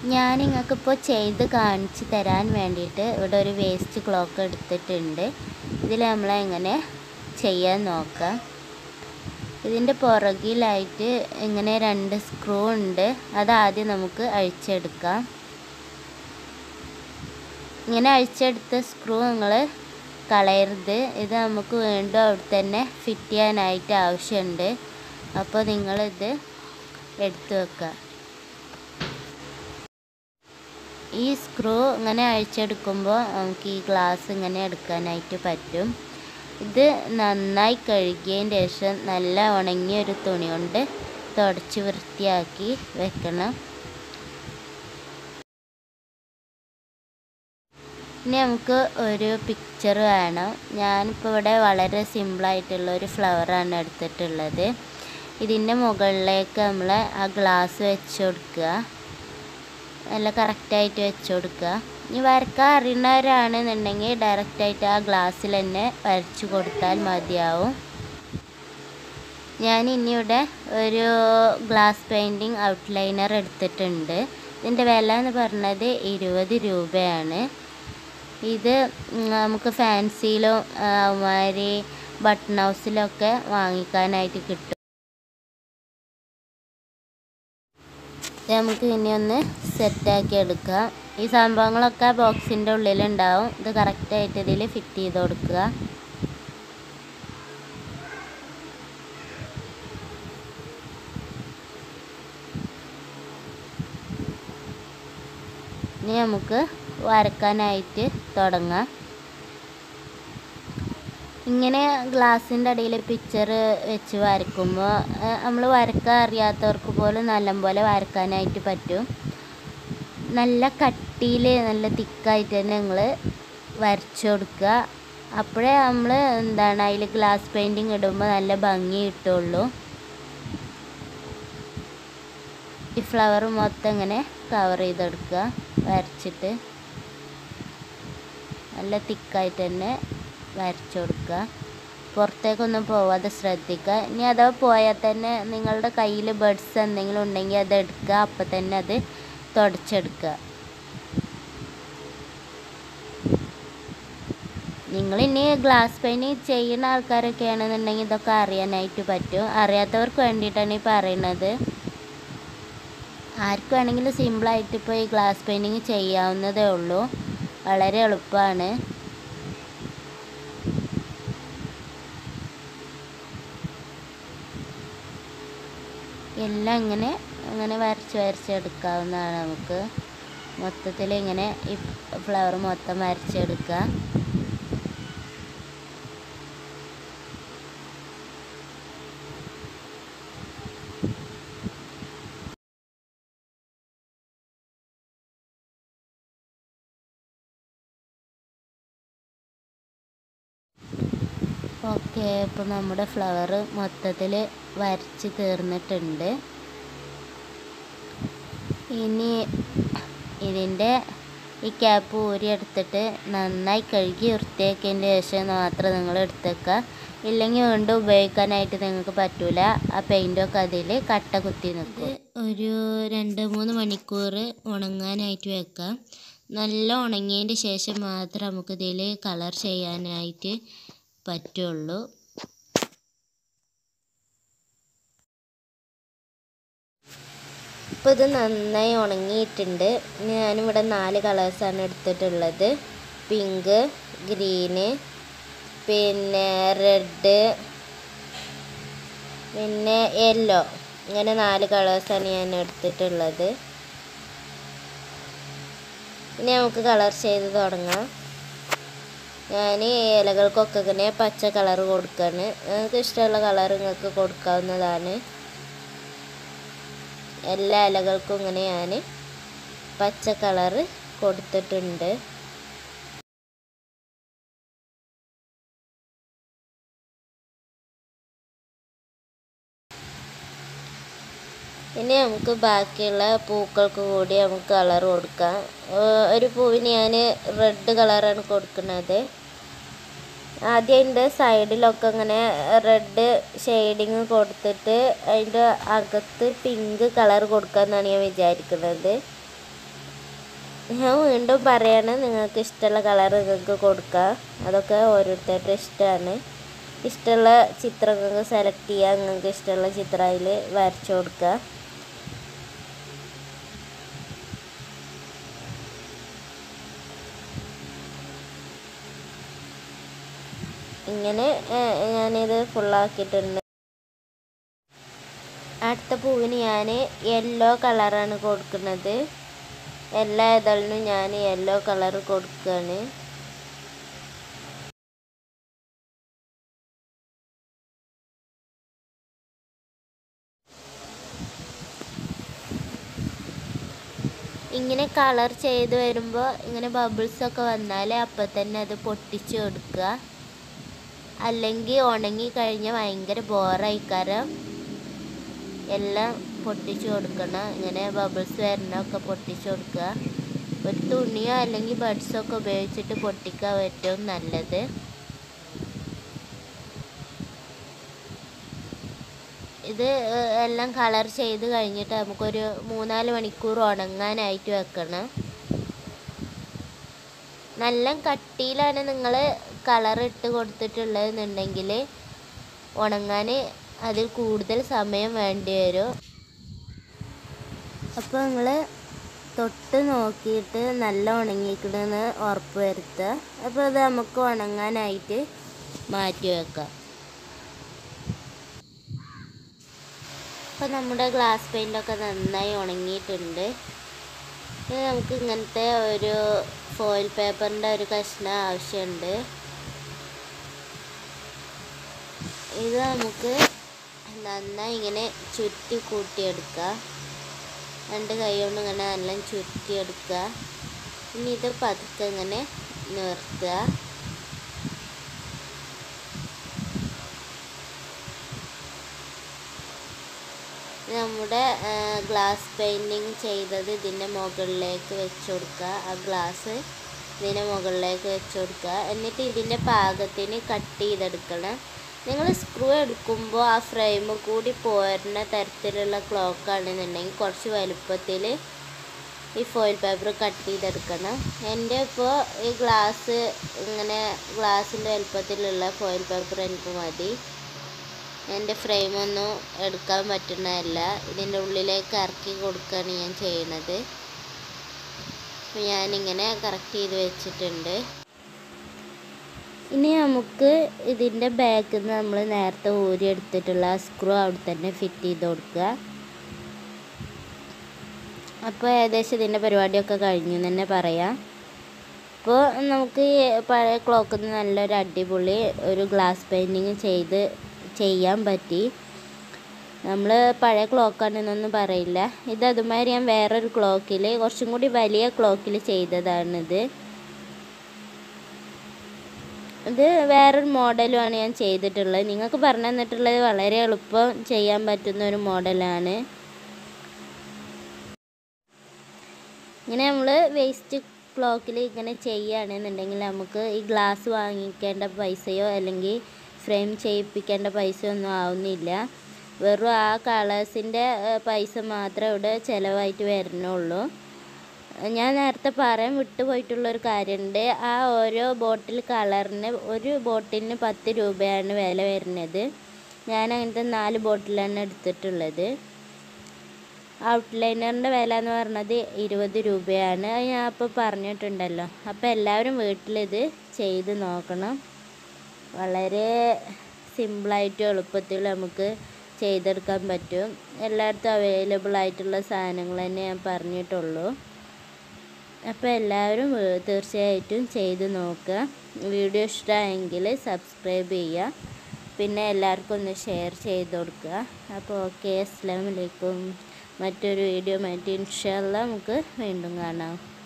ഞാൻ നിങ്ങൾക്കിപ്പോൾ ചെയ്ത് കാണിച്ച് തരാൻ വേണ്ടിയിട്ട് ഇവിടെ ഒരു വേസ്റ്റ് ക്ലോക്ക് എടുത്തിട്ടുണ്ട് ഇതിൽ നമ്മൾ എങ്ങനെ ചെയ്യാൻ നോക്കാം ഇതിൻ്റെ പുറകിലായിട്ട് ഇങ്ങനെ രണ്ട് സ്ക്രൂ ഉണ്ട് അതാദ്യം നമുക്ക് അഴിച്ചെടുക്കാം ഇങ്ങനെ അഴിച്ചെടുത്ത സ്ക്രൂ നിങ്ങൾ കളയരുത് ഇത് നമുക്ക് വീണ്ടും അവിടെ തന്നെ ഫിറ്റ് ചെയ്യാനായിട്ട് ആവശ്യമുണ്ട് അപ്പോൾ നിങ്ങളിത് എടുത്തു വെക്കുക ഈ സ്ക്രൂ ഇങ്ങനെ അഴിച്ചെടുക്കുമ്പോൾ നമുക്ക് ഈ ഗ്ലാസ് ഇങ്ങനെ എടുക്കാനായിട്ട് പറ്റും ഇത് നന്നായി കഴുകിയതിന് ശേഷം നല്ല ഉണങ്ങിയ ഒരു തുണി കൊണ്ട് തുടച്ച് വൃത്തിയാക്കി വെക്കണം ഇനി നമുക്ക് ഒരു പിക്ചർ വേണം ഞാനിപ്പോൾ ഇവിടെ വളരെ സിമ്പിളായിട്ടുള്ള ഒരു ഫ്ലവറാണ് എടുത്തിട്ടുള്ളത് ഇതിൻ്റെ മുകളിലേക്ക് നമ്മൾ ആ ഗ്ലാസ് വെച്ച് കൊടുക്കുക നല്ല കറക്റ്റായിട്ട് വെച്ച് കൊടുക്കുക ഇനി വരക്കാൻ അറിയുന്നവരാണെന്നുണ്ടെങ്കിൽ ഡയറക്റ്റായിട്ട് ആ ഗ്ലാസ്സിൽ തന്നെ വരച്ചു കൊടുത്താൽ മതിയാവും ഞാൻ ഇനിയിവിടെ ഒരു ഗ്ലാസ് പെയിൻറ്റിങ് ഔട്ട്ലൈനർ എടുത്തിട്ടുണ്ട് ഇതിൻ്റെ വില എന്ന് പറഞ്ഞത് ഇരുപത് രൂപയാണ് ഇത് നമുക്ക് ഫാൻസിയിലും അവന്മാരി ബട്ടൺ ഹൗസിലൊക്കെ വാങ്ങിക്കാനായിട്ട് കിട്ടും നമുക്ക് ഇനി ഒന്ന് സെറ്റാക്കി എടുക്കാം ഈ സംഭവങ്ങളൊക്കെ ബോക്സിൻ്റെ ഉള്ളിലുണ്ടാവും ഇത് കറക്റ്റായിട്ട് ഇതിൽ ഫിറ്റ് ചെയ്ത് കൊടുക്കുക ഇനി നമുക്ക് വരക്കാനായിട്ട് തുടങ്ങാം ഇങ്ങനെ ഗ്ലാസിൻ്റെ അടിയിൽ പിക്ചർ വെച്ച് വരക്കുമ്പോൾ നമ്മൾ വരക്കാൻ അറിയാത്തവർക്ക് പോലും നല്ലപോലെ വരക്കാനായിട്ട് പറ്റും നല്ല കട്ടിയിൽ നല്ല തിക്കായിട്ട് തന്നെ നിങ്ങൾ വരച്ചു കൊടുക്കുക അപ്പോഴേ നമ്മൾ എന്താണ് അതിൽ ഗ്ലാസ് പെയിൻറ്റിങ് ഇടുമ്പോൾ നല്ല ഭംഗി കിട്ടുള്ളൂ ഈ ഫ്ലവർ മൊത്തം ഇങ്ങനെ കവർ ചെയ്തെടുക്കുക വരച്ചിട്ട് നല്ല തിക്കായിട്ട് തന്നെ വരച്ചു കൊടുക്കുക പുറത്തേക്കൊന്നും പോവാതെ ശ്രദ്ധിക്കുക ഇനി അഥവാ പോയാൽ തന്നെ നിങ്ങളുടെ കയ്യിൽ ബഡ്സ് എന്തെങ്കിലും ഉണ്ടെങ്കിൽ അത് എടുക്കുക അപ്പം തന്നെ അത് തുടച്ചെടുക്കുക നിങ്ങൾ ഇനി ഗ്ലാസ് പെയിൻറ്റിങ് ചെയ്യുന്ന ആൾക്കാരൊക്കെ ആണെന്നുണ്ടെങ്കിൽ ഇതൊക്കെ അറിയാനായിട്ട് പറ്റും അറിയാത്തവർക്ക് വേണ്ടിയിട്ടാണ് ഈ പറയുന്നത് ആർക്ക് വേണമെങ്കിലും സിമ്പിളായിട്ട് ഇപ്പോൾ ഈ ഗ്ലാസ് പെയിൻറ്റിങ് ചെയ്യാവുന്നതേ ഉള്ളൂ വളരെ എളുപ്പമാണ് എല്ലാം ഇങ്ങനെ അങ്ങനെ വരച്ച് വരച്ചെടുക്കാവുന്നതാണ് നമുക്ക് മൊത്തത്തിൽ ഇങ്ങനെ ഈ ഫ്ലവർ മൊത്തം വരച്ചെടുക്കുക ഓക്കെ ഇപ്പോൾ നമ്മുടെ ഫ്ലവർ മൊത്തത്തിൽ വരച്ച് തീർന്നിട്ടുണ്ട് ഇനി ഇതിൻ്റെ ഈ ക്യാപ്പ് ഊരിയെടുത്തിട്ട് നന്നായി കഴുകി വൃത്തിയാക്കിയതിന് ശേഷം മാത്രം നിങ്ങൾ എടുത്തേക്കുക ഇല്ലെങ്കിൽ വീണ്ടും ഉപയോഗിക്കാനായിട്ട് നിങ്ങൾക്ക് പറ്റൂല ആ പെയിൻറ്റൊക്കെ അതിൽ കട്ട കുത്തി നിൽക്കും ഒരു രണ്ട് മൂന്ന് മണിക്കൂർ ഉണങ്ങാനായിട്ട് വെക്കാം നല്ല ഉണങ്ങിയതിൻ്റെ ശേഷം മാത്രം നമുക്കിതിൽ കളർ ചെയ്യാനായിട്ട് പറ്റുള്ളൂ ഇപ്പോൾ ഇത് നന്നായി ഉണങ്ങിയിട്ടുണ്ട് ഞാനിവിടെ നാല് കളേഴ്സാണ് എടുത്തിട്ടുള്ളത് പിങ്ക് ഗ്രീന് പിന്നെ റെഡ് പിന്നെ യെല്ലോ ഇങ്ങനെ നാല് കളേഴ്സാണ് ഞാൻ എടുത്തിട്ടുള്ളത് ഇനി നമുക്ക് കളർ ചെയ്ത് തുടങ്ങാം ഞാൻ ഇലകൾക്കൊക്കെ ഇങ്ങനെ പച്ച കളർ കൊടുക്കുകയാണ് നിങ്ങൾക്ക് ഇഷ്ടമുള്ള കളർ നിങ്ങൾക്ക് കൊടുക്കാവുന്നതാണ് എല്ലാ ഇലകൾക്കും ഇങ്ങനെ ഞാൻ പച്ച കളർ കൊടുത്തിട്ടുണ്ട് ഇനി നമുക്ക് ബാക്കിയുള്ള പൂക്കൾക്ക് കൂടി നമുക്ക് കളർ കൊടുക്കാം ഏർ ഒരു പൂവിന് ഞാൻ റെഡ് കളറാണ് കൊടുക്കുന്നത് ആദ്യം അതിൻ്റെ സൈഡിലൊക്കെ ഇങ്ങനെ റെഡ് ഷെയ്ഡിങ് കൊടുത്തിട്ട് അതിൻ്റെ അകത്ത് പിങ്ക് കളർ കൊടുക്കാമെന്നാണ് ഞാൻ വിചാരിക്കുന്നത് ഞാൻ വീണ്ടും പറയാണ് നിങ്ങൾക്ക് ഇഷ്ടമുള്ള കളർ നിങ്ങൾക്ക് കൊടുക്കാം അതൊക്കെ ഓരോരുത്തരുടെ ഇഷ്ടമാണ് ഇഷ്ടമുള്ള ചിത്രം നിങ്ങൾക്ക് സെലക്ട് ചെയ്യുക നിങ്ങൾക്ക് ഇഷ്ടമുള്ള ചിത്രം അതിൽ വരച്ചു കൊടുക്കുക ഇങ്ങനെ ഏഹ്, ഞാനിത് ഫുള്ളാക്കിയിട്ടുണ്ട് അടുത്ത പൂവിന് ഞാൻ യെല്ലോ കളറാണ് കൊടുക്കുന്നത് എല്ലാ ഇതളിനും ഞാൻ യെല്ലോ കളർ കൊടുക്കുകയാണ് ഇങ്ങനെ കളർ ചെയ്ത് വരുമ്പോൾ ഇങ്ങനെ ബബിൾസ് ഒക്കെ വന്നാൽ അപ്പം തന്നെ അത് പൊട്ടിച്ച് കൊടുക്കുക അല്ലെങ്കിൽ ഉണങ്ങി കഴിഞ്ഞാൽ ഭയങ്കര ബോറായിക്കാരം എല്ലാം പൊട്ടിച്ച് കൊടുക്കണം ഇങ്ങനെ ബബിൾസ് വരണമൊക്കെ പൊട്ടിച്ച് കൊടുക്കുക ഒരു തുണിയോ അല്ലെങ്കിൽ ബഡ്സോ ഒക്കെ ഉപയോഗിച്ചിട്ട് പൊട്ടിക്കുക ഏറ്റവും നല്ലത് ഇത് ഏഹ്, എല്ലാം കളർ ചെയ്ത് കഴിഞ്ഞിട്ട് നമുക്കൊരു മൂന്നാല് മണിക്കൂർ ഉണങ്ങാനായിട്ട് വെക്കണം നല്ല കട്ടിയിലാണ് നിങ്ങൾ കളർ ഇട്ട് കൊടുത്തിട്ടുള്ളതെന്നുണ്ടെങ്കിൽ ഉണങ്ങാൻ അതിൽ കൂടുതൽ സമയം വേണ്ടി വരും അപ്പോൾ നിങ്ങൾ തൊട്ട് നോക്കിയിട്ട് നല്ല ഉണങ്ങിക്കണമെന്ന് ഉറപ്പ് വരുത്തുക അപ്പോൾ അത് നമുക്ക് ഉണങ്ങാനായിട്ട് മാറ്റി വെക്കാം അപ്പോൾ നമ്മുടെ ഗ്ലാസ് പെയിൻ്റൊക്കെ നന്നായി ഉണങ്ങിയിട്ടുണ്ട് ഇനി നമുക്ക് ഇങ്ങനത്തെ ഒരു ഫോയിൽ പേപ്പറിൻ്റെ ഒരു കഷ്ണം ആവശ്യമുണ്ട് ഇത് നമുക്ക് നന്നായി ഇങ്ങനെ ചുറ്റി കൂട്ടിയെടുക്കുക രണ്ട് കൈ കൊണ്ട് ഇങ്ങനെ നല്ല ചുറ്റിയെടുക്കുക ഇനി ഇത് പതുക്കെ ഇങ്ങനെ നിർത്തുക നമ്മുടെ ഗ്ലാസ് പെയിൻറ്റിങ് ചെയ്തത് ഇതിൻ്റെ മുകളിലേക്ക് വെച്ച് കൊടുക്കുക ആ ഗ്ലാസ് ഇതിൻ്റെ മുകളിലേക്ക് വെച്ച് കൊടുക്കുക എന്നിട്ട് ഇതിൻ്റെ പാകത്തിന് കട്ട് ചെയ്തെടുക്കണം നിങ്ങൾ സ്ക്രൂ എടുക്കുമ്പോൾ ആ ഫ്രെയിം കൂടി പോരുന്ന തരത്തിലുള്ള ക്ലോക്ക് ആണെന്നുണ്ടെങ്കിൽ കുറച്ച് വലുപ്പത്തിൽ ഈ ഫോയിൽ പേപ്പർ കട്ട് ചെയ്തെടുക്കണം എൻ്റെ ഇപ്പോൾ ഈ ഗ്ലാസ് ഇങ്ങനെ ഗ്ലാസിൻ്റെ വലുപ്പത്തിലുള്ള ഫോയിൽ പേപ്പർ എനിക്ക് മതി എൻ്റെ ഫ്രെയിമൊന്നും എടുക്കാൻ പറ്റുന്നതല്ല ഇതിൻ്റെ ഉള്ളിലേക്ക് ഇറക്കി കൊടുക്കുകയാണ് ഞാൻ ചെയ്യണത് അപ്പോൾ ഞാനിങ്ങനെ കറക്റ്റ് ചെയ്ത് വെച്ചിട്ടുണ്ട് ഇനി നമുക്ക് ഇതിൻ്റെ ബാക്കിൽ നിന്ന് നമ്മൾ നേരത്തെ ഊരി എടുത്തിട്ടുള്ള സ്ക്രൂ അവിടെ തന്നെ ഫിറ്റ് ചെയ്ത് കൊടുക്കുക അപ്പോൾ ഏകദേശം ഇതിൻ്റെ പരിപാടിയൊക്കെ കഴിഞ്ഞു എന്ന് തന്നെ പറയാം അപ്പോൾ നമുക്ക് ഈ പഴയ ക്ലോക്കിൽ നിന്ന് നല്ലൊരു അടിപൊളി ഒരു ഗ്ലാസ് പെയിൻറ്റിങ് ചെയ്ത് ചെയ്യാൻ പറ്റി നമ്മൾ പഴയ ക്ലോക്കാണെന്നൊന്നും പറയില്ല ഇത് അതുമാതിരി ഞാൻ വേറൊരു ക്ലോക്കിൽ കുറച്ചും കൂടി വലിയ ക്ലോക്കിൽ ചെയ്തതാണിത് ഇത് വേറൊരു മോഡലുമാണ് ഞാൻ ചെയ്തിട്ടുള്ളത് നിങ്ങൾക്ക് പറഞ്ഞു തന്നിട്ടുള്ളത് വളരെ എളുപ്പം ചെയ്യാൻ പറ്റുന്ന ഒരു മോഡലാണ് ഇങ്ങനെ നമ്മൾ വേസ്റ്റ് ക്ലോക്കിൽ ഇങ്ങനെ ചെയ്യുകയാണെന്നുണ്ടെങ്കിൽ നമുക്ക് ഈ ഗ്ലാസ് വാങ്ങിക്കേണ്ട പൈസയോ അല്ലെങ്കിൽ ഫ്രെയിം ചെയ്യിപ്പിക്കേണ്ട പൈസയോ ഒന്നും ആവുന്നില്ല വെറും ആ കളേഴ്സിൻ്റെ പൈസ മാത്രമേ ഇവിടെ ചിലവായിട്ട് വരുന്നുള്ളൂ ഞാൻ നേരത്തെ പറയാൻ വിട്ടുപോയിട്ടുള്ളൊരു കാര്യമുണ്ട് ആ ഓരോ ബോട്ടിൽ കളറിന് ഒരു ബോട്ടിലിന് പത്ത് രൂപയാണ് വില വരുന്നത് ഞാൻ അങ്ങനത്തെ നാല് ബോട്ടിലാണ് എടുത്തിട്ടുള്ളത് ഔട്ട്ലൈനറിൻ്റെ വില എന്ന് പറഞ്ഞത് ഇരുപത് രൂപയാണ് അത് ഞാൻ അപ്പോൾ പറഞ്ഞിട്ടുണ്ടല്ലോ അപ്പോൾ എല്ലാവരും വീട്ടിലിത് ചെയ്ത് നോക്കണം വളരെ സിമ്പിളായിട്ടും എളുപ്പത്തിൽ നമുക്ക് ചെയ്തെടുക്കാൻ പറ്റും എല്ലായിടത്തും അവൈലബിൾ ആയിട്ടുള്ള സാധനങ്ങൾ തന്നെ ഞാൻ പറഞ്ഞിട്ടുള്ളൂ അപ്പോൾ എല്ലാവരും വീ- തീർച്ചയായിട്ടും ചെയ്ത് നോക്കുക വീഡിയോ ഇഷ്ടമായെങ്കിൽ സബ്സ്ക്രൈബ് ചെയ്യുക പിന്നെ എല്ലാവർക്കും ഒന്ന് ഷെയർ ചെയ്ത് കൊടുക്കുക അപ്പോൾ ഓക്കെ അസ്സാം വലൈക്കും മറ്റൊരു വീഡിയോ ആയിട്ട് ഇൻഷാല്ല നമുക്ക് വീണ്ടും കാണാം